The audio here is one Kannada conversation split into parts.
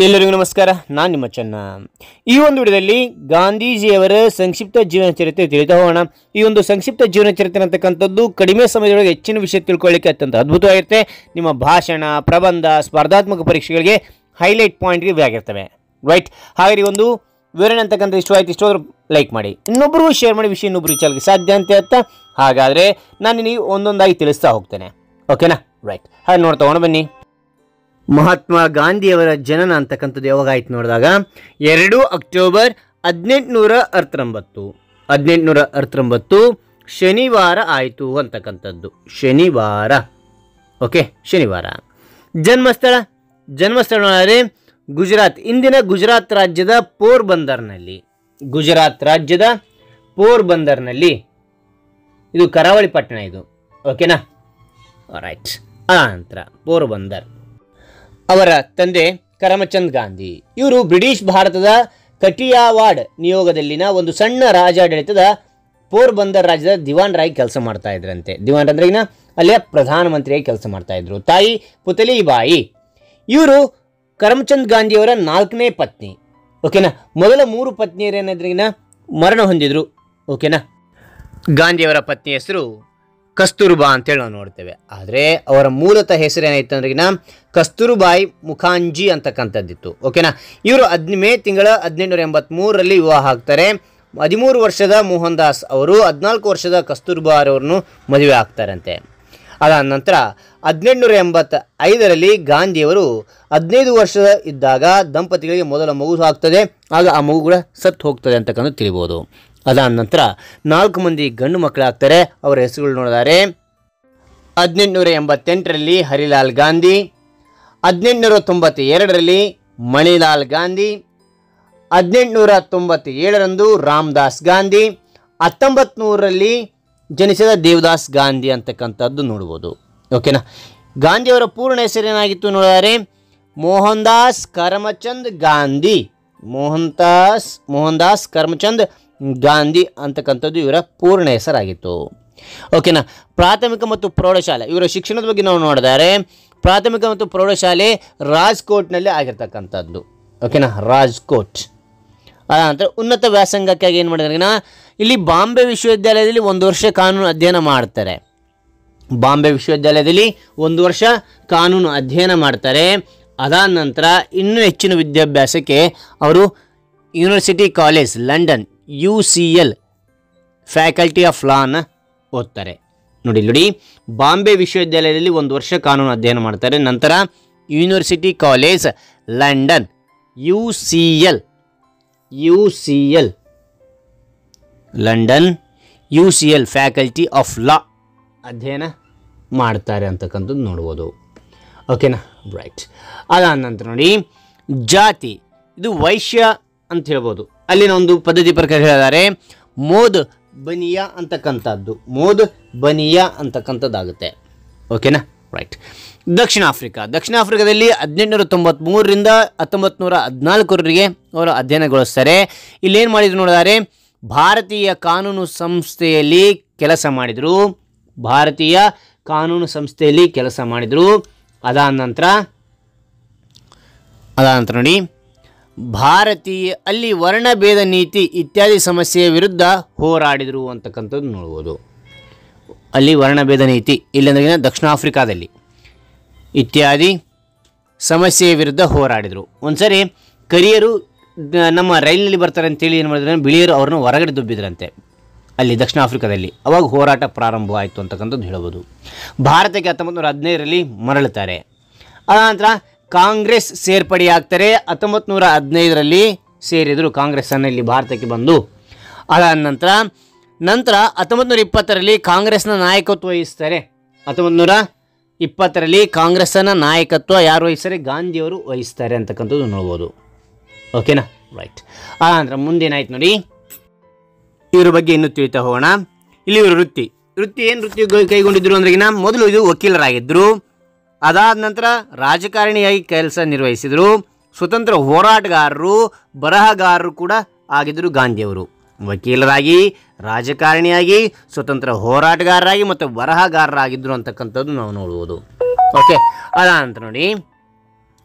ಎಲ್ಲರಿಗೂ ನಮಸ್ಕಾರ ನಾನು ನಿಮ್ಮ ಚೆನ್ನ ಈ ಒಂದು ವಿಡಿಯೋದಲ್ಲಿ ಗಾಂಧೀಜಿಯವರ ಸಂಕ್ಷಿಪ್ತ ಜೀವನ ಚರಿತ್ರೆ ತಿಳಿತಾ ಹೋಗೋಣ ಈ ಒಂದು ಸಂಕ್ಷಿಪ್ತ ಜೀವನ ಚರಿತ್ರೆ ಅಂತಕ್ಕಂಥದ್ದು ಕಡಿಮೆ ಸಮಯದೊಳಗೆ ಹೆಚ್ಚಿನ ವಿಷಯ ತಿಳ್ಕೊಳ್ಳಿಕ್ಕೆ ಅತ್ಯಂತ ಅದ್ಭುತವಾಗಿರುತ್ತೆ ನಿಮ್ಮ ಭಾಷಣ ಪ್ರಬಂಧ ಸ್ಪರ್ಧಾತ್ಮಕ ಪರೀಕ್ಷೆಗಳಿಗೆ ಹೈಲೈಟ್ ಪಾಯಿಂಟ್ಗೆ ಇವೆ ಆಗಿರ್ತವೆ ರೈಟ್ ಹಾಗಾಗಿ ಈ ಒಂದು ವಿವರಣೆ ಅಂತಕ್ಕಂಥ ಇಷ್ಟವಾಯ್ತು ಇಷ್ಟೋದ್ರು ಲೈಕ್ ಮಾಡಿ ಇನ್ನೊಬ್ಬರಿಗೂ ಶೇರ್ ಮಾಡಿ ವಿಷಯ ಇನ್ನೊಬ್ರು ಚಾಲಕ್ಕೆ ಸಾಧ್ಯ ಅಂತ ಹೇಳ್ತಾ ಹಾಗಾದರೆ ನಾನು ನಿಮಗೆ ಒಂದೊಂದಾಗಿ ತಿಳಿಸ್ತಾ ಹೋಗ್ತೇನೆ ಓಕೆನಾ ರೈಟ್ ಹಾಗೆ ನೋಡ್ತಾ ಹೋಗೋಣ ಬನ್ನಿ ಮಹಾತ್ಮ ಗಾಂಧಿಯವರ ಜನನ ಅಂತಕ್ಕಂಥದ್ದು ಯಾವಾಗ ಆಯ್ತು ನೋಡಿದಾಗ ಎರಡು ಅಕ್ಟೋಬರ್ ಹದಿನೆಂಟುನೂರ ಅರವತ್ತೊಂಬತ್ತು ಹದಿನೆಂಟುನೂರ ಅರವತ್ತೊಂಬತ್ತು ಶನಿವಾರ ಆಯಿತು ಅಂತಕ್ಕಂಥದ್ದು ಶನಿವಾರ ಓಕೆ ಶನಿವಾರ ಜನ್ಮಸ್ಥಳ ಜನ್ಮಸ್ಥಳ ಅಂದರೆ ಗುಜರಾತ್ ಇಂದಿನ ಗುಜರಾತ್ ರಾಜ್ಯದ ಪೋರ್ಬಂದರ್ನಲ್ಲಿ ಗುಜರಾತ್ ರಾಜ್ಯದ ಪೋರ್ಬಂದರ್ನಲ್ಲಿ ಇದು ಕರಾವಳಿ ಪಟ್ಟಣ ಇದು ಓಕೆನಾ ರೈಟ್ ನಂತರ ಪೋರ್ಬಂದರ್ ಅವರ ತಂದೆ ಕರಮಚಂದ್ ಗಾಂಧಿ ಇವರು ಬ್ರಿಟಿಷ್ ಭಾರತದ ಕಟಿಯಾವಾಡ್ ನಿಯೋಗದಲ್ಲಿನ ಒಂದು ಸಣ್ಣ ರಾಜಾಡಳಿತದ ಪೋರ್ಬಂದರ್ ರಾಜ್ಯದ ದಿವಾನ್ ರಾಯ್ ಕೆಲಸ ಮಾಡ್ತಾ ಇದ್ರಂತೆ ದಿವಾನ್ ಅಂದ್ರೆ ಈಗ ಅಲ್ಲಿಯ ಪ್ರಧಾನಮಂತ್ರಿಯಾಗಿ ಕೆಲಸ ಮಾಡ್ತಾ ಇದ್ರು ತಾಯಿ ಪುತಲಿಬಾಯಿ ಇವರು ಕರಮಚಂದ್ ಗಾಂಧಿಯವರ ನಾಲ್ಕನೇ ಪತ್ನಿ ಓಕೆನಾ ಮೊದಲ ಮೂರು ಪತ್ನಿಯರೇನಾದ್ರಿಗಿನ ಮರಣ ಹೊಂದಿದ್ರು ಓಕೆನಾ ಗಾಂಧಿಯವರ ಪತ್ನಿ ಹೆಸರು ಕಸ್ತೂರ್ಬಾ ಅಂತೇಳಿ ನಾವು ನೋಡ್ತೇವೆ ಆದರೆ ಅವರ ಮೂಲತಃ ಹೆಸರು ಏನಾಯ್ತು ಅಂದ್ರೆಗಿನ ಕಸ್ತೂರ್ಬಾಯಿ ಮುಖಾಂಜಿ ಅಂತಕ್ಕಂಥದ್ದಿತ್ತು ಓಕೆನಾ ಇವರು ಹದ್ ಮೇ ತಿಂಗಳ ಹದಿನೆಂಟುನೂರ ಎಂಬತ್ತ್ಮೂರರಲ್ಲಿ ವಿವಾಹ ಆಗ್ತಾರೆ ಹದಿಮೂರು ವರ್ಷದ ಮೋಹನ್ ದಾಸ್ ಅವರು ಹದಿನಾಲ್ಕು ವರ್ಷದ ಕಸ್ತೂರ್ಬಾ ಅವರನ್ನು ಮದುವೆ ಆಗ್ತಾರಂತೆ ಅದಾದ ನಂತರ ಹದಿನೆಂಟುನೂರ ಎಂಬತ್ತ ಐದರಲ್ಲಿ ಗಾಂಧಿಯವರು ಹದಿನೈದು ವರ್ಷದ ಇದ್ದಾಗ ದಂಪತಿಗಳಿಗೆ ಮೊದಲ ಮಗು ಆಗ್ತದೆ ಆಗ ಆ ಮಗು ಕೂಡ ಸತ್ತು ಹೋಗ್ತದೆ ಅಂತಕ್ಕಂಥ ತಿಳಿಬೋದು ಅದಾದ ನಂತರ ನಾಲ್ಕು ಮಂದಿ ಗಂಡು ಮಕ್ಕಳಾಗ್ತಾರೆ ಅವರ ಹೆಸರುಗಳು ನೋಡಿದರೆ ಹದಿನೆಂಟುನೂರ ಎಂಬತ್ತೆಂಟರಲ್ಲಿ ಹರಿಲಾಲ್ ಗಾಂಧಿ ಹದಿನೆಂಟುನೂರ ತೊಂಬತ್ತ ಎರಡರಲ್ಲಿ ಮಣಿಲಾಲ್ ಗಾಂಧಿ ಹದಿನೆಂಟುನೂರ ತೊಂಬತ್ತೇಳರಂದು ರಾಮದಾಸ್ ಗಾಂಧಿ ಹತ್ತೊಂಬತ್ತು ನೂರರಲ್ಲಿ ಜನಿಸಿದ ದೇವದಾಸ್ ಗಾಂಧಿ ಅಂತಕ್ಕಂಥದ್ದು ನೋಡ್ಬೋದು ಓಕೆನಾ ಗಾಂಧಿಯವರ ಪೂರ್ಣ ಹೆಸರೇನಾಗಿತ್ತು ನೋಡಿದರೆ ಮೋಹನ್ ದಾಸ್ ಕರಮಚಂದ್ ಗಾಂಧಿ ಮೋಹನ್ ದಾಸ್ ಮೋಹನ್ ದಾಸ್ ಕರಮಚಂದ್ ಗಾಂಧಿ ಅಂತಕ್ಕಂಥದ್ದು ಇವರ ಪೂರ್ಣ ಹೆಸರಾಗಿತ್ತು ಓಕೆನಾ ಪ್ರಾಥಮಿಕ ಮತ್ತು ಪ್ರೌಢಶಾಲೆ ಇವರ ಶಿಕ್ಷಣದ ಬಗ್ಗೆ ನಾವು ನೋಡಿದರೆ ಪ್ರಾಥಮಿಕ ಮತ್ತು ಪ್ರೌಢಶಾಲೆ ರಾಜ್ಕೋಟ್ನಲ್ಲಿ ಆಗಿರ್ತಕ್ಕಂಥದ್ದು ಓಕೆನಾ ರಾಜ್ಕೋಟ್ ಅದಾನಂತರ ಉನ್ನತ ವ್ಯಾಸಂಗಕ್ಕಾಗಿ ಏನು ಮಾಡಿದ್ರೆ ಇಲ್ಲಿ ಬಾಂಬೆ ವಿಶ್ವವಿದ್ಯಾಲಯದಲ್ಲಿ ಒಂದು ವರ್ಷ ಕಾನೂನು ಅಧ್ಯಯನ ಮಾಡ್ತಾರೆ ಬಾಂಬೆ ವಿಶ್ವವಿದ್ಯಾಲಯದಲ್ಲಿ ಒಂದು ವರ್ಷ ಕಾನೂನು ಅಧ್ಯಯನ ಮಾಡ್ತಾರೆ ಅದಾದ ನಂತರ ಇನ್ನೂ ಹೆಚ್ಚಿನ ವಿದ್ಯಾಭ್ಯಾಸಕ್ಕೆ ಅವರು university college London U C L faculty of ಲಾನ ಓದ್ತಾರೆ ನೋಡಿ ನೋಡಿ ಬಾಂಬೆ ವಿಶ್ವವಿದ್ಯಾಲಯದಲ್ಲಿ ಒಂದು ವರ್ಷ ಕಾನೂನು ಅಧ್ಯಯನ ಮಾಡ್ತಾರೆ ನಂತರ university college London U C L U C L London U C L faculty of law ಅಧ್ಯಯನ ಮಾಡ್ತಾರೆ ಅಂತಕ್ಕಂಥದ್ದು ನೋಡ್ಬೋದು ಓಕೆನಾ ರೈಟ್ ಅದಾದ ನಂತರ ನೋಡಿ ಜಾತಿ ಇದು ವೈಶ್ಯ ಅಂತ ಹೇಳ್ಬೋದು ಅಲ್ಲಿನ ಒಂದು ಪದ್ಧತಿ ಪ್ರಕಾರ ಹೇಳಿದ್ದಾರೆ ಮೋದ್ ಬನಿಯಾ ಅಂತಕ್ಕಂಥದ್ದು ಮೋದ್ ಬನಿಯಾ ಅಂತಕ್ಕಂಥದ್ದಾಗುತ್ತೆ ಓಕೆನಾ ರೈಟ್ ದಕ್ಷಿಣ ಆಫ್ರಿಕಾ ದಕ್ಷಿಣ ಆಫ್ರಿಕಾದಲ್ಲಿ ಹದಿನೆಂಟುನೂರ ತೊಂಬತ್ತ್ಮೂರರಿಂದ ಹತ್ತೊಂಬತ್ತು ನೂರ ಹದಿನಾಲ್ಕರವರೆಗೆ ಅವರು ಅಧ್ಯಯನಗೊಳಿಸ್ತಾರೆ ಇಲ್ಲೇನು ಮಾಡಿದ್ರು ನೋಡಿದರೆ ಭಾರತೀಯ ಕಾನೂನು ಸಂಸ್ಥೆಯಲ್ಲಿ ಕೆಲಸ ಮಾಡಿದರು ಭಾರತೀಯ ಕಾನೂನು ಸಂಸ್ಥೆಯಲ್ಲಿ ಕೆಲಸ ಮಾಡಿದರು ಅದಾದ ನಂತರ ಅದಾದ ನಂತರ ನೋಡಿ ಭಾರತೀಯ ಅಲ್ಲಿ ವರ್ಣಭೇದ ನೀತಿ ಇತ್ಯಾದಿ ಸಮಸ್ಯೆಯ ವಿರುದ್ಧ ಹೋರಾಡಿದರು ಅಂತಕ್ಕಂಥದ್ದು ನೋಡ್ಬೋದು ಅಲ್ಲಿ ವರ್ಣಭೇದ ನೀತಿ ಇಲ್ಲಂದ್ರೆ ದಕ್ಷಿಣ ಆಫ್ರಿಕಾದಲ್ಲಿ ಇತ್ಯಾದಿ ಸಮಸ್ಯೆಯ ವಿರುದ್ಧ ಹೋರಾಡಿದರು ಒಂದ್ಸರಿ ಕರಿಯರು ದ- ನಮ್ಮ ರೈಲಿನಲ್ಲಿ ಬರ್ತಾರೆ ಅಂತೇಳಿ ಏನು ಮಾಡಿದ್ರೆ ಬಿಳಿಯರು ಅವ್ರನ್ನ ಹೊರಗಡೆ ದುಬ್ಬಿದ್ರಂತೆ ಅಲ್ಲಿ ದಕ್ಷಿಣ ಆಫ್ರಿಕಾದಲ್ಲಿ ಅವಾಗ ಹೋರಾಟ ಪ್ರಾರಂಭವಾಯಿತು ಅಂತಕ್ಕಂಥದ್ದು ಹೇಳ್ಬೋದು ಭಾರತಕ್ಕೆ ಹತ್ತೊಂಬತ್ತು ನೂರ ಹದಿನೈದರಲ್ಲಿ ಮರಳುತ್ತಾರೆ ಅನಂತರ ಕಾಂಗ್ರೆಸ್ ಸೇರ್ಪಡೆಯಾಗ್ತಾರೆ ಹತ್ತೊಂಬತ್ತು ನೂರ ಹದಿನೈದರಲ್ಲಿ ಸೇರಿದರು ಕಾಂಗ್ರೆಸ್ಸನ್ನು ಇಲ್ಲಿ ಭಾರತಕ್ಕೆ ಬಂದು ಅದಾದ ನಂತರ ನಂತರ ಹತ್ತೊಂಬತ್ತು ನೂರ ಇಪ್ಪತ್ತರಲ್ಲಿ ಕಾಂಗ್ರೆಸ್ನ ನಾಯಕತ್ವ ವಹಿಸ್ತಾರೆ ಹತ್ತೊಂಬತ್ತು ನೂರ ಇಪ್ಪತ್ತರಲ್ಲಿ ಕಾಂಗ್ರೆಸ್ಸನ್ನ ನಾಯಕತ್ವ ಯಾರು ವಹಿಸ್ತಾರೆ ಗಾಂಧಿಯವರು ವಹಿಸ್ತಾರೆ ಅಂತಕ್ಕಂಥದ್ದು ನೋಡ್ಬೋದು ಓಕೆನಾ ರೈಟ್ ಆನಂತರ ಮುಂದೇನಾಯ್ತು ನೋಡಿ ಇವ್ರ ಬಗ್ಗೆ ಇನ್ನೂ ತಿಳಿತಾ ಹೋಗೋಣ ಇಲ್ಲಿ ಇವರು ವೃತ್ತಿ ವೃತ್ತಿ ಏನು ವೃತ್ತಿ ಕೈ- ಕೈಗೊಂಡಿದ್ರು ಅಂದ್ರೆಗಿನ ಮೊದಲು ಇದು ವಕೀಲರಾಗಿದ್ದರು ಅದಾದ ನಂತರ ರಾಜಕಾರಣಿಯಾಗಿ ಕೆಲಸ ನಿರ್ವಹಿಸಿದರು ಸ್ವತಂತ್ರ ಹೋರಾಟಗಾರರು ಬರಹಗಾರರು ಕೂಡ ಆಗಿದ್ದರು ಗಾಂಧಿಯವರು ವಕೀಲರಾಗಿ ರಾಜಕಾರಣಿಯಾಗಿ ಸ್ವತಂತ್ರ ಹೋರಾಟಗಾರರಾಗಿ ಮತ್ತು ಬರಹಗಾರರಾಗಿದ್ದರು ಅಂತಕ್ಕಂಥದ್ದು ನಾವು ನೋಡ್ಬೋದು ಓಕೆ ಅದಾದ ನಂತರ ನೋಡಿ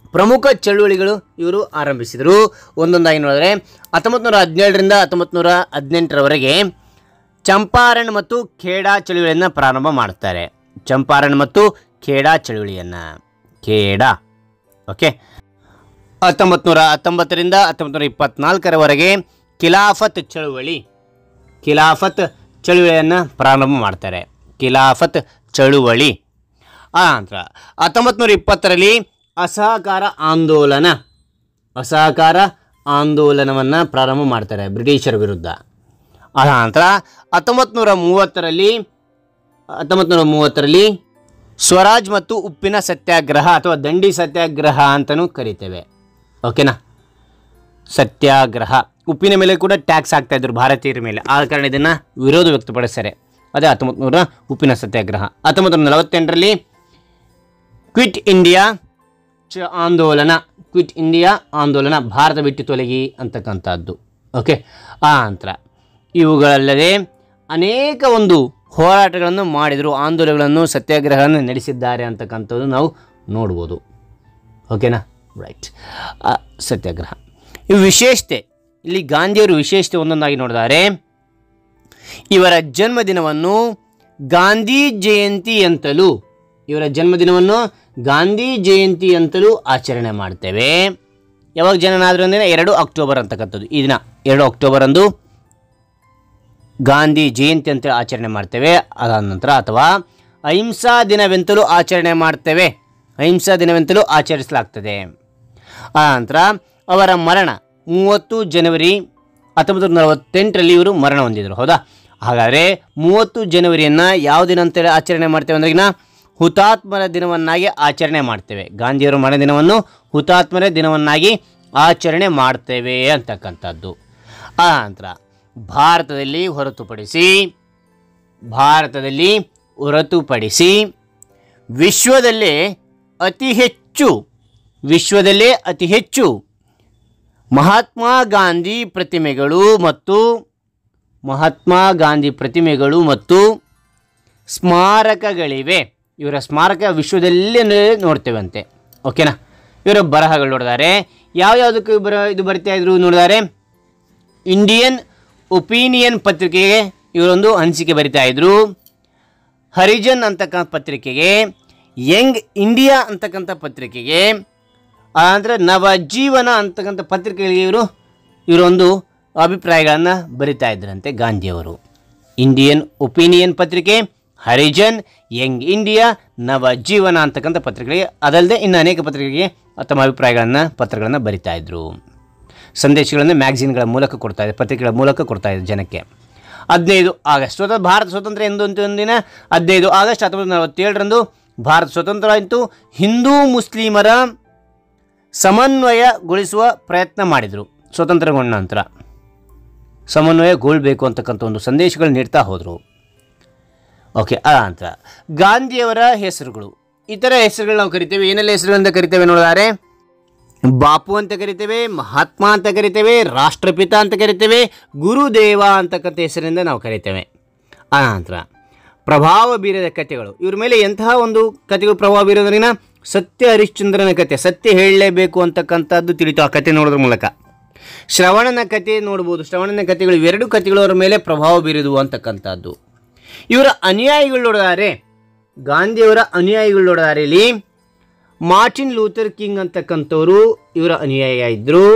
ಪ್ರಮುಖ ಚಳುವಳಿಗಳು ಇವರು ಆರಂಭಿಸಿದರು ಒಂದೊಂದಾಗಿ ನೋಡಿದ್ರೆ ಹತ್ತೊಂಬತ್ತು ನೂರ ಹದಿನೇಳರಿಂದ ಹತ್ತೊಂಬತ್ತು ನೂರ ಹದಿನೆಂಟರವರೆಗೆ ಚಂಪಾರಣ್ ಮತ್ತು ಖೇಡಾ ಚಳುವಳಿಯನ್ನು ಪ್ರಾರಂಭ ಮಾಡ್ತಾರೆ ಚಂಪಾರಣ್ ಮತ್ತು ಖೇಡಾ ಚಳುವಳಿಯನ್ನು ಖೇಡಾ ಓಕೆ ಹತ್ತೊಂಬತ್ತು ನೂರ ಹತ್ತೊಂಬತ್ತರಿಂದ ಹತ್ತೊಂಬತ್ತು ನೂರ ಇಪ್ಪತ್ನಾಲ್ಕರವರೆಗೆ ಖಿಲಾಫತ್ ಚಳುವಳಿ ಖಿಲಾಫತ್ ಚಳುವಳಿಯನ್ನು ಪ್ರಾರಂಭ ಮಾಡ್ತಾರೆ ಖಿಲಾಫತ್ ಚಳುವಳಿ ಆ ನಂತರ ಹತ್ತೊಂಬತ್ತು ನೂರ ಇಪ್ಪತ್ತರಲ್ಲಿ ಅಸಹಕಾರ ಆಂದೋಲನ ಅಸಹಕಾರ ಆಂದೋಲನವನ್ನು ಪ್ರಾರಂಭ ಮಾಡ್ತಾರೆ ಬ್ರಿಟಿಷರ ವಿರುದ್ಧ ಆ ನಂತರ ಹತ್ತೊಂಬತ್ತು ನೂರ ಮೂವತ್ತರಲ್ಲಿ ಹತ್ತೊಂಬತ್ತು ನೂರ ಮೂವತ್ತರಲ್ಲಿ ಸ್ವರಾಜ್ ಮತ್ತು ಉಪ್ಪಿನ ಸತ್ಯಾಗ್ರಹ ಅಥವಾ ದಂಡಿ ಸತ್ಯಾಗ್ರಹ ಅಂತಲೂ ಕರಿತೇವೆ ಓಕೆನಾ ಸತ್ಯಾಗ್ರಹ ಉಪ್ಪಿನ ಮೇಲೆ ಕೂಡ ಟ್ಯಾಕ್ಸ್ ಹಾಕ್ತಾ ಇದ್ರು ಭಾರತೀಯರ ಮೇಲೆ ಆ ಕಾರಣ ಇದನ್ನು ವಿರೋಧ ವ್ಯಕ್ತಪಡಿಸ್ತಾರೆ ಅದೇ ಹತ್ತೊಂಬತ್ತು ನೂರ ಉಪ್ಪಿನ ಸತ್ಯಾಗ್ರಹ ಹತ್ತೊಂಬತ್ತು ನೂರ ನಲವತ್ತೆಂಟರಲ್ಲಿ ಕ್ವಿಟ್ ಇಂಡಿಯಾ ಚ ಆಂದೋಲನ ಕ್ವಿಟ್ ಇಂಡಿಯಾ ಆಂದೋಲನ ಭಾರತ ಬಿಟ್ಟು ತೊಲಗಿ ಅಂತಕ್ಕಂಥದ್ದು ಓಕೆ ಆ ನಂತರ ಇವುಗಳಲ್ಲದೆ ಅನೇಕ ಒಂದು ಹೋರಾಟಗಳನ್ನು ಮಾಡಿದರು ಆಂದೋಲನಗಳನ್ನು ಸತ್ಯಾಗ್ರಹಗಳನ್ನು ನಡೆಸಿದ್ದಾರೆ ಅಂತಕ್ಕಂಥದ್ದು ನಾವು ನೋಡ್ಬೋದು ಓಕೆನಾ ರೈಟ್ ಸತ್ಯಾಗ್ರಹ ಇವು ವಿಶೇಷತೆ ಇಲ್ಲಿ ಗಾಂಧಿಯವರು ವಿಶೇಷತೆ ಒಂದೊಂದಾಗಿ ನೋಡಿದ್ದಾರೆ ಇವರ ಜನ್ಮದಿನವನ್ನು ಗಾಂಧಿ ಜಯಂತಿ ಅಂತಲೂ ಇವರ ಜನ್ಮದಿನವನ್ನು ಗಾಂಧಿ ಜಯಂತಿ ಅಂತಲೂ ಆಚರಣೆ ಮಾಡ್ತೇವೆ ಯಾವಾಗ ಜನನಾದರು ಅಂದರೆ ಎರಡು ಅಕ್ಟೋಬರ್ ಅಂತಕ್ಕಂಥದ್ದು ಈ ದಿನ ಎರಡು ಅಕ್ಟೋಬರ್ ಅಂದು ಗಾಂಧಿ ಜಯಂತಿ ಅಂತ ಆಚರಣೆ ಮಾಡ್ತೇವೆ ಅದಾದ ನಂತರ ಅಥವಾ ಅಹಿಂಸಾ ದಿನವೆಂತಲೂ ಆಚರಣೆ ಮಾಡ್ತೇವೆ ಅಹಿಂಸಾ ದಿನವೆಂತಲೂ ಆಚರಿಸಲಾಗ್ತದೆ ಆ ನಂತರ ಅವರ ಮರಣ ಮೂವತ್ತು ಜನವರಿ ಹತ್ತೊಂಬತ್ತು ನೂರ ನಲವತ್ತೆಂಟರಲ್ಲಿ ಇವರು ಮರಣ ಹೊಂದಿದರು ಹೌದಾ ಹಾಗಾದರೆ ಮೂವತ್ತು ಜನವರಿಯನ್ನು ಯಾವ ದಿನ ಅಂತೇಳಿ ಆಚರಣೆ ಮಾಡ್ತೇವೆ ಅಂದ್ರೆ ಈಗ ಹುತಾತ್ಮರ ದಿನವನ್ನಾಗಿ ಆಚರಣೆ ಮಾಡ್ತೇವೆ ಗಾಂಧಿಯವರ ಮರಣ ದಿನವನ್ನು ಹುತಾತ್ಮರ ದಿನವನ್ನಾಗಿ ಆಚರಣೆ ಮಾಡ್ತೇವೆ ಅಂತಕ್ಕಂಥದ್ದು ಆ ನಂತರ ಭಾರತದಲ್ಲಿ ಹೊರತುಪಡಿಸಿ ಭಾರತದಲ್ಲಿ ಹೊರತುಪಡಿಸಿ ವಿಶ್ವದಲ್ಲೇ ಅತಿ ಹೆಚ್ಚು ವಿಶ್ವದಲ್ಲೇ ಅತಿ ಹೆಚ್ಚು ಮಹಾತ್ಮ ಗಾಂಧಿ ಪ್ರತಿಮೆಗಳು ಮತ್ತು ಮಹಾತ್ಮ ಗಾಂಧಿ ಪ್ರತಿಮೆಗಳು ಮತ್ತು ಸ್ಮಾರಕಗಳಿವೆ ಇವರ ಸ್ಮಾರಕ ವಿಶ್ವದಲ್ಲೇ ನ- ನೋಡ್ತೇವಂತೆ ಓಕೆನಾ ಇವರ ಬರಹಗಳು ನೋಡಿದ್ದಾರೆ ಯಾವ್ಯಾವುದಕ್ಕೆ ಬರ ಇದು ಬರ್ತಾ ಇದ್ರು ನೋಡಿದ್ದಾರೆ ಇಂಡಿಯನ್ ಒಪಿನಿಯನ್ ಪತ್ರಿಕೆಗೆ ಇವರೊಂದು ಹಂಚಿಕೆ ಬರಿತಾ ಇದ್ರು ಹರಿಜನ್ ಅಂತಕ್ಕಂಥ ಪತ್ರಿಕೆಗೆ ಯಂಗ್ ಇಂಡಿಯಾ ಅಂತಕ್ಕಂಥ ಪತ್ರಿಕೆಗೆ ಅಂದರೆ ನವಜೀವನ ಅಂತಕ್ಕಂಥ ಪತ್ರಿಕೆಗಳಿಗೆ ಇವರು ಇವರೊಂದು ಅಭಿಪ್ರಾಯಗಳನ್ನು ಬರಿತಾ ಇದ್ರಂತೆ ಗಾಂಧಿಯವರು ಇಂಡಿಯನ್ ಒಪಿನಿಯನ್ ಪತ್ರಿಕೆ ಹರಿಜನ್ ಯಂಗ್ ಇಂಡಿಯಾ ನವಜೀವನ ಅಂತಕ್ಕಂಥ ಪತ್ರಿಕೆಗಳಿಗೆ ಅದಲ್ಲದೆ ಇನ್ನು ಅನೇಕ ಪತ್ರಿಕೆಗಳಿಗೆ ತಮ್ಮ ಅಭಿಪ್ರಾಯಗಳನ್ನು ಪತ್ರಗಳನ್ನು ಬರಿತಾ ಇದ್ರು ಸಂದೇಶಗಳನ್ನು ಮ್ಯಾಗಝಿನ್ಗಳ ಮೂಲಕ ಕೊಡ್ತಾ ಇದೆ ಪತ್ರಿಕೆಗಳ ಮೂಲಕ ಕೊಡ್ತಾ ಇದೆ ಜನಕ್ಕೆ ಹದಿನೈದು ಆಗಸ್ಟ್ ಸ್ವತಂತ್ರ ಭಾರತ ಸ್ವತಂತ್ರ ಎಂದು ಅಂತ ಒಂದಿನ ಹದಿನೈದು ಆಗಸ್ಟ್ ಹತ್ತೊಂಬತ್ತು ನಲವತ್ತೇಳರಂದು ಭಾರತ ಸ್ವತಂತ್ರ ಆಯಿತು ಹಿಂದೂ ಮುಸ್ಲಿಮರ ಸಮನ್ವಯಗೊಳಿಸುವ ಪ್ರಯತ್ನ ಮಾಡಿದರು ಸ್ವತಂತ್ರಗೊಂಡ ನಂತರ ಸಮನ್ವಯಗೊಳ್ಬೇಕು ಅಂತಕ್ಕಂಥ ಒಂದು ಸಂದೇಶಗಳು ನೀಡ್ತಾ ಹೋದರು ಓಕೆ ಆ ನಂತರ ಗಾಂಧಿಯವರ ಹೆಸರುಗಳು ಇತರ ಹೆಸರುಗಳು ನಾವು ಕರಿತೇವೆ ಏನೆಲ್ಲ ಹೆಸರುಗಳಿಂದ ಕರಿತೇವೆ ನೋಡಿದರೆ ಬಾಪು ಅಂತ ಕರಿತೇವೆ ಮಹಾತ್ಮ ಅಂತ ಕರಿತೇವೆ ರಾಷ್ಟ್ರಪಿತ ಅಂತ ಕರಿತೇವೆ ಗುರುದೇವ ಅಂತಕ್ಕಂಥ ಹೆಸರಿಂದ ನಾವು ಕರಿತೇವೆ ಆ ನಂತರ ಪ್ರಭಾವ ಬೀರದ ಕಥೆಗಳು ಇವ್ರ ಮೇಲೆ ಎಂತಹ ಒಂದು ಕಥೆಗಳು ಪ್ರಭಾವ ಬೀರೋದ್ರಿನ ಸತ್ಯ ಹರಿಶ್ಚಂದ್ರನ ಕಥೆ ಸತ್ಯ ಹೇಳಲೇಬೇಕು ಅಂತಕ್ಕಂಥದ್ದು ತಿಳಿತು ಆ ಕಥೆ ನೋಡೋದ್ರ ಮೂಲಕ ಶ್ರವಣನ ಕಥೆ ನೋಡ್ಬೋದು ಶ್ರವಣನ ಕಥೆಗಳು ಇವೆರಡು ಕಥೆಗಳು ಅವರ ಮೇಲೆ ಪ್ರಭಾವ ಬೀರಿದವು ಅಂತಕ್ಕಂಥದ್ದು ಇವರ ಅನುಯಾಯಿಗಳು ನೋಡಿದರೆ ಗಾಂಧಿಯವರ ಅನುಯಾಯಿಗಳು ನೋಡಿದರೆ ಇಲ್ಲಿ ಮಾರ್ಟಿನ್ ಲೂಥರ್ ಕಿಂಗ್ ಅಂತಕ್ಕಂಥವ್ರು ಇವರ ಅನುಯಾಯಿಯಾಗಿದ್ದರು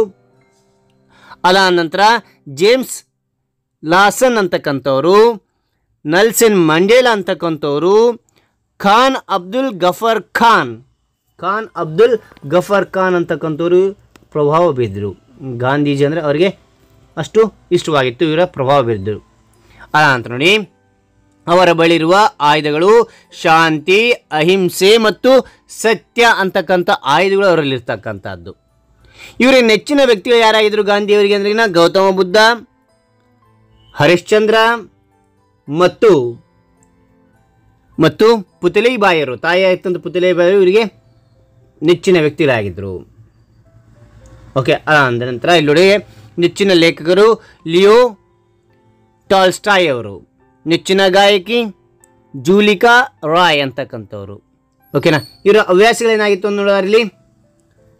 ಅದಾದ ನಂತರ ಜೇಮ್ಸ್ ಲಾಸನ್ ಅಂತಕ್ಕಂಥವ್ರು ನಲ್ಸನ್ ಮಂಡೇಲಾ ಅಂತಕ್ಕಂಥವ್ರು ಖಾನ್ ಅಬ್ದುಲ್ ಗಫರ್ ಖಾನ್ ಖಾನ್ ಅಬ್ದುಲ್ ಗಫರ್ ಖಾನ್ ಅಂತಕ್ಕಂಥವ್ರು ಪ್ರಭಾವ ಬೀರಿದರು ಗಾಂಧೀಜಿ ಅಂದರೆ ಅವರಿಗೆ ಅಷ್ಟು ಇಷ್ಟವಾಗಿತ್ತು ಇವರ ಪ್ರಭಾವ ಬೀರಿದರು ಅದಾನಂತರ ನೋಡಿ ಅವರ ಬಳಿ ಇರುವ ಆಯುಧಗಳು ಶಾಂತಿ ಅಹಿಂಸೆ ಮತ್ತು ಸತ್ಯ ಅಂತಕ್ಕಂಥ ಆಯುಧಗಳು ಅವರಲ್ಲಿರ್ತಕ್ಕಂಥದ್ದು ಇವರ ನೆಚ್ಚಿನ ವ್ಯಕ್ತಿಗಳು ಯಾರಾಗಿದ್ದರು ಗಾಂಧಿಯವರಿಗೆ ಅಂದ್ರೆ ಗೌತಮ ಬುದ್ಧ ಹರಿಶ್ಚಂದ್ರ ಮತ್ತು ಮತ್ತು ಪುತಲಿಬಾಯರು ತಾಯಿ ಆಯ್ತಂತ ಪುತಲಿಬಾಯರು ಇವರಿಗೆ ನೆಚ್ಚಿನ ವ್ಯಕ್ತಿಗಳಾಗಿದ್ದರು ಓಕೆ ಅದ ನಂತರ ಇಲ್ಲಿ ನೋಡಿ ನೆಚ್ಚಿನ ಲೇಖಕರು ಲಿಯೋ ಟಾಲ್ಸ್ಟಾಯ್ ಅವರು ನೆಚ್ಚಿನ ಗಾಯಕಿ ಜೂಲಿಕಾ ರಾಯ್ ಅಂತಕ್ಕಂಥವ್ರು ಓಕೆನಾ ಇವರ ಹವ್ಯಾಸಗಳೇನಾಗಿತ್ತು ಅಂತ ನೋಡೋದ್ರಲ್ಲಿ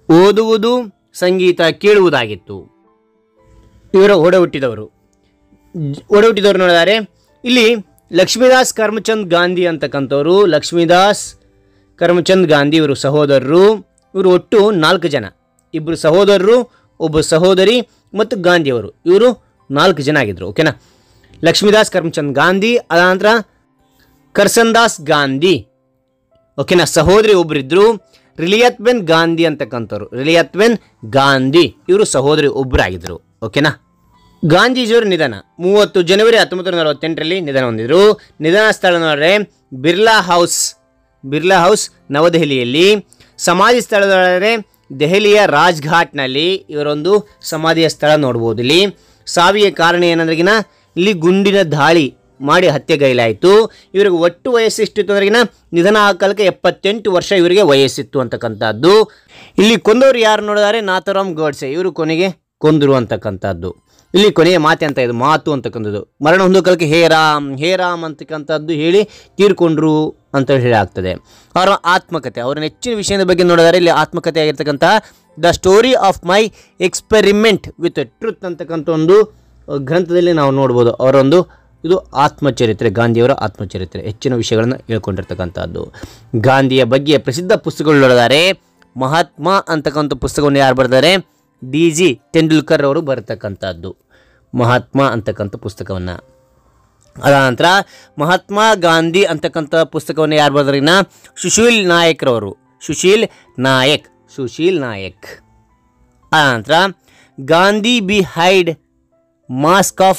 ಓದುವುದು ಸಂಗೀತ ಕೇಳುವುದಾಗಿತ್ತು ಇವರ ಒಡ ಹುಟ್ಟಿದವರು ಜ್- ಒಡ ಹುಟ್ಟಿದವರು ನೋಡಿದರೆ ಇಲ್ಲಿ ಲಕ್ಷ್ಮೀದಾಸ್ ಕರ್ಮಚಂದ್ ಗಾಂಧಿ ಅಂತಕ್ಕಂಥವ್ರು ಲಕ್ಷ್ಮೀದಾಸ್ ಕರ್ಮಚಂದ್ ಗಾಂಧಿ ಇವರು ಸಹೋದರರು ಇವರು ಒಟ್ಟು ನಾಲ್ಕು ಜನ ಇಬ್ಬರು ಸಹೋದರರು ಒಬ್ಬ ಸಹೋದರಿ ಮತ್ತು ಗಾಂಧಿಯವರು ಇವರು ನಾಲ್ಕು ಜನ ಆಗಿದ್ರು ಓಕೆನಾ ಲಕ್ಷ್ಮೀದಾಸ್ ಕರ್ಮಚಂದ್ ಗಾಂಧಿ ಅದಾನಂತರ ಕರ್ಸನ್ದಾಸ್ ಗಾಂಧಿ ಓಕೆನಾ ಸಹೋದರಿ ಒಬ್ಬರಿದ್ರು ರಿಲಿಯತ್ವೆನ್ ಗಾಂಧಿ ಅಂತಕ್ಕಂಥವ್ರು ರಿಲಿಯತ್ವೆನ್ ಗಾಂಧಿ ಇವರು ಸಹೋದರಿ ಒಬ್ಬರಾಗಿದ್ದರು ಓಕೆನಾ ಗಾಂಧೀಜಿಯವರ ನಿಧನ ಮೂವತ್ತು ಜನವರಿ ಹತ್ತೊಂಬತ್ತು ನೂರ ನಲವತ್ತೆಂಟರಲ್ಲಿ ನಿಧನ ಹೊಂದಿದ್ರು ನಿಧನ ಸ್ಥಳ ನೋಡಿದ್ರೆ ಬಿರ್ಲಾ ಹೌಸ್ ಬಿರ್ಲಾ ಹೌಸ್ ನವದೆಹಲಿಯಲ್ಲಿ ಸಮಾಧಿ ಸ್ಥಳದೊಳಗೆ ದೆಹಲಿಯ ರಾಜ್ಘಾಟ್ನಲ್ಲಿ ಇವರೊಂದು ಸಮಾಧಿಯ ಸ್ಥಳ ನೋಡ್ಬೋದು ಇಲ್ಲಿ ಸಾವಿಗೆ ಕಾರಣ ಏನಂದ್ರೆಗಿನ ಇಲ್ಲಿ ಗುಂಡಿನ ದಾಳಿ ಮಾಡಿ ಹತ್ಯೆಗೈಲಾಯಿತು ಇವರಿಗೆ ಒಟ್ಟು ವಯಸ್ಸು ಎಷ್ಟಿತ್ತು ಅಂದ್ರೆಗಿನ ನಿಧನ ಹಾಕಲಿಕ್ಕೆ ಎಪ್ಪತ್ತೆಂಟು ವರ್ಷ ಇವರಿಗೆ ವಯಸ್ಸಿತ್ತು ಅಂತಕ್ಕಂಥದ್ದು ಇಲ್ಲಿ ಕೊಂದವರು ಯಾರು ನೋಡಿದರೆ ನಾಥರಾಮ್ ಗೋಡ್ಸೆ ಇವರು ಕೊನೆಗೆ ಕೊಂದರು ಅಂತಕ್ಕಂಥದ್ದು ಇಲ್ಲಿ ಕೊನೆಯ ಮಾತೆ ಅಂತ ಇದು ಮಾತು ಅಂತಕ್ಕಂಥದ್ದು ಮರಣ ಹೊಂದೋಕಲ್ಕೆ ಹೇ ರಾಮ್ ಹೇ ರಾಮ್ ಅಂತಕ್ಕಂಥದ್ದು ಹೇಳಿ ತೀರ್ಕೊಂಡ್ರು ಅಂತ ಹೇಳಿ ಆಗ್ತದೆ ಅವರ ಆತ್ಮಕತೆ ಅವರ ನೆಚ್ಚಿನ ವಿಷಯದ ಬಗ್ಗೆ ನೋಡಿದರೆ ಇಲ್ಲಿ ಆತ್ಮಕತೆ ಆಗಿರ್ತಕ್ಕಂಥ the story of my experiment with truth ಅಂತಕ್ಕಂಥ ಒಂದು ಅಹ್, ಗ್ರಂಥದಲ್ಲಿ ನಾವು ನೋಡ್ಬೋದು ಅವರ ಒಂದು ಇದು ಆತ್ಮಚರಿತ್ರೆ ಗಾಂಧಿಯವರ ಆತ್ಮಚರಿತ್ರೆ ಹೆಚ್ಚಿನ ವಿಷಯಗಳನ್ನು ಹೇಳ್ಕೊಂಡಿರ್ತಕ್ಕಂಥದ್ದು ಗಾಂಧಿಯ ಬಗ್ಗೆ ಪ್ರಸಿದ್ಧ ಪುಸ್ತಕಗಳು ನೋಡಿದರೆ ಮಹಾತ್ಮ ಅಂತಕ್ಕಂಥ ಪುಸ್ತಕವನ್ನು ಯಾರು ಬರ್ತಾರೆ ಡಿ ಜಿ ತೆಂಡೂಲ್ಕರ್ ಅವರು ಬರ್ತಕ್ಕಂಥದ್ದು ಮಹಾತ್ಮ ಅಂತಕ್ಕಂಥ ಪುಸ್ತಕವನ್ನು ಅದಾನಂತರ ಮಹಾತ್ಮ ಗಾಂಧಿ ಅಂತಕ್ಕಂಥ ಪುಸ್ತಕವನ್ನು ಯಾರು ಬರೆದ್ರಿನ ಸುಶೀಲ್ ನಾಯಕ್ರವರು ಸುಶೀಲ್ ನಾಯಕ್ ಸುಶೀಲ್ ನಾಯಕ್ ಅನಂತರ Gandhi behind mask of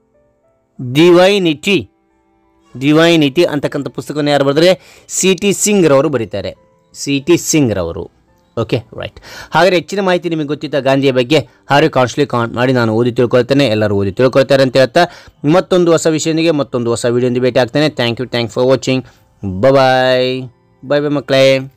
divinity divinity ಅಂತಕ್ಕಂಥ ಪುಸ್ತಕವನ್ನು ಯಾರು ಬರೆದ್ರೆ ಸಿ ಟಿ ಸಿಂಗ್ರವರು ಬರೀತಾರೆ ಸಿ ಟಿ ಸಿಂಗ್ರವರು ಓಕೆ ರೈಟ್ ಹಾಗಾದರೆ ಹೆಚ್ಚಿನ ಮಾಹಿತಿ ನಿಮಗೆ ಗೊತ್ತಿದ್ದ ಗಾಂಧಿಯ ಬಗ್ಗೆ ಹಾಗೆ ಕಾನ್ಸ್ಟ್ಲಿ ಕಾನ್ ಮಾಡಿ ನಾನು ಓದಿ ತಿಳ್ಕೊಳ್ತೇನೆ ಎಲ್ಲರೂ ಓದಿ ತಿಳ್ಕೊಳ್ತಾರೆ ಅಂತ ಹೇಳ್ತಾ ಮತ್ತೊಂದು ಹೊಸ ವಿಷಯದೊಂದಿಗೆ ಮತ್ತೊಂದು ಹೊಸ ವಿಡಿಯೋದಿಂದ ಭೇಟಿ ಆಗ್ತೇನೆ thank you thank for watching bye bye bye ಮಕ್ಕಳೇ